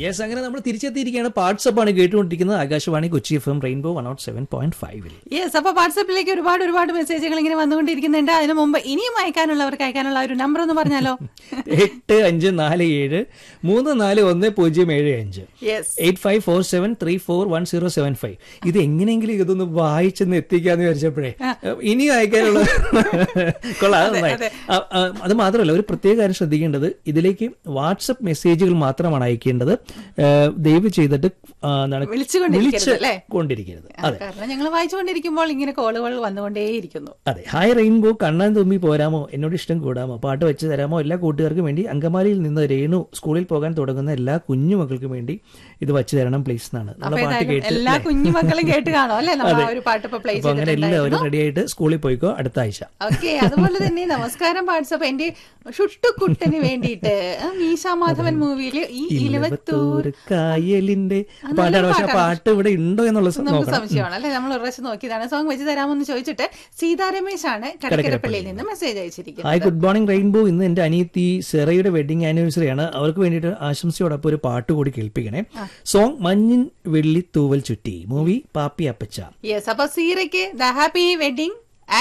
Yes അങ്ങനെ നമ്മൾ തിരിച്ചെത്തിയിരിക്കുകയാണ് WhatsApp ആണ് കേട്ടുകൊണ്ടിരിക്കുന്നത് Akashvani Kochi F M rainbow one out seven point ഫൈവിൽ യെസ് അപ്പൊ വാട്സാപ്പിലേക്ക് ഒരുപാട് ഒരുപാട് മെസ്സേജുകൾ ഇങ്ങനെ വന്നുകൊണ്ടിരിക്കുന്നുണ്ട് അതിനു മുമ്പ് ഇനിയും അയക്കാനുള്ളവർക്ക് അയക്കാനുള്ള ഒരു നമ്പർ ഒന്ന് പറഞ്ഞാലോ എട്ട് അഞ്ച് നാല് ഏഴ് മൂന്ന് നാല് ഒന്ന് പൂജ്യം ഏഴ് അഞ്ച് yes eight five four seven three four one zero seven five ഇത് എങ്ങനെയെങ്കിലും ഇതൊന്ന് വായിച്ചെന്ന് എത്തിക്കാന്ന് വിചാരിച്ചപ്പോഴേ ഇനി അയക്കാനുള്ള കൊള്ളാം അത് നന്നായി. ആ, ആ, അത് മാത്രമല്ല ഒരു പ്രത്യേക കാര്യം ശ്രദ്ധിക്കേണ്ടത് ഇതിലേക്ക് വാട്സപ്പ് മെസ്സേജുകൾ മാത്രമാണ് അയക്കേണ്ടത് ആ, ദയവ് ചെയ്തിട്ട് ആ, എന്താണ് വിളിച്ചുകൊണ്ടിരിക്കരുത് അല്ലേ? കൊണ്ടിരിക്കരുത് അതെ കാരണം ഞങ്ങൾ വായിച്ചുകൊണ്ടിരിക്കുമ്പോൾ ഇങ്ങനെ കോളുകൾ വന്നുകൊണ്ടേയിരിക്കുന്നു അതെ ഹായ് റെയിൻബോ കണ്ണാൻ തുമ്പി പോരാമോ എന്നോട് ഇഷ്ടം കൂടാമോ പാട്ട് വെച്ച് തരാമോ എല്ലാ കൂട്ടുകാർക്കും വേണ്ടി അങ്കമാലിയിൽ നിന്ന് രേണു സ്കൂളിൽ പോകാൻ തുടങ്ങുന്ന എല്ലാ കുഞ്ഞു മക്കൾക്കും വേണ്ടി ഇത് വെച്ച് തരണം പ്ലീസ് എന്നാണ് അപ്പൊ നമ്മളെ പാട്ട് ഏതായാലും കേട്ട് എല്ലാ കുഞ്ഞുമക്കളും കേട്ട് കാണും അല്ലേ നമ്മൾ ആ ഒരു പാട്ട് ഇപ്പൊ പ്ലേ അപ്പൊ അങ്ങനെ എല്ലാവരും റെഡി ആയിട്ട് സ്കൂളിൽ പോയിക്കോ അടുത്ത ആഴ്ച ഓക്കെ അതുപോലെ തന്നെ നമസ്കാരം വാട്സപ്പ് എന്റെ ഷുട്ടുക്കുട്ടന് വേണ്ടിയിട്ട് ആ, മീശ മാധവൻ മൂവിയില് ഈ ഇലവത്തൂർ ഇലവത്തൂർ കായലിന്റെ പാട്ടാണ് പക്ഷെ ആ പാട്ട് ഇവിടെ ഉണ്ടോ എന്നുള്ള സ- നമുക്ക് നോക്കണം സംശയമാണ് അല്ലെ നമ്മൾ ഒരു പ്രാവശ്യം നോക്കിയതാണ് സോങ് വെച്ച് തരാമോ എന്ന് ചോദിച്ചിട്ട് സീതാ രമേശ് ആണ് കടക്കരപ്പള്ളിയിൽ നിന്ന് മെസ്സേജ് അയച്ചിരിക്കുന്നത് ഹായ് ഗുഡ് മോർണിംഗ് റെയിൻബോ ഇന്ന് എന്റെ അനിയത്തി സെറയുടെ വെഡിങ് ആനിവേഴ്സറി ആണ് അവർക്ക് വേണ്ടിയിട്ട് ആശംസയോടൊപ്പം ഒരു പാട്ട് കൂടി കേൾപ്പിക്കണേ സോങ് മഞ്ഞിൻ വെള്ളി തൂവൽ ചുറ്റി മൂവി പാപ്പി അപ്പച്ച യെസ് അപ്പൊ സീറയ്ക്ക് ദ ഹാപ്പി വെഡിങ്